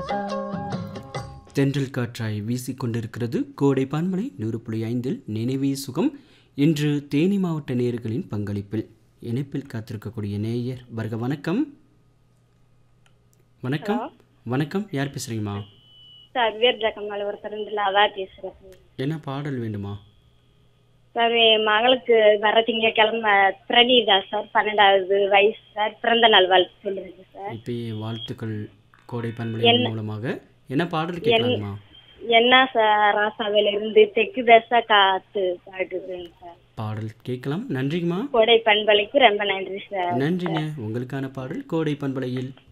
தென்றல் காற்றாய் வீசிக்கொண்டிருக்கிறது கோடை பான்மலை நூறு புள்ளி ஐந்தில் நினைவே சுகம் இன்று தேனி மாவட்ட நேயர்களின் பங்களிப்பில் இணைப்பில் காத்திருக்கக்கூடிய நேயர் வருக வணக்கம் வணக்கம் வணக்கம் யார் பேசுறீங்கம்மா சார் வீரஜக்கம் ஒருத்தர் இருந்து அதான் பேசுகிறேன் சார் என்ன பாடல் வேண்டுமா சார் என் மகளுக்கு வர திங்கக்கிழமை பிரணீதா சார் பன்னெண்டாவது வயசு சார் பிறந்த நாள் வாழ்த்து சொல்லுங்க சார் இப்பயே வாழ்த்துக்கள் கோடை பண்பலை மூலமாக என்ன பாடல் கேட்கலாங்கம்மா என்ன சார் ராசாவில இருந்து தெற்கு தசா காத்து பாடுதுங்க சார் பாடல் கேட்கலாம் நன்றிங்கம்மா கோடை பண்பலைக்கு ரொம்ப நன்றி சார் நன்றிங்க உங்களுக்கான பாடல் கோடை பண்பலையில்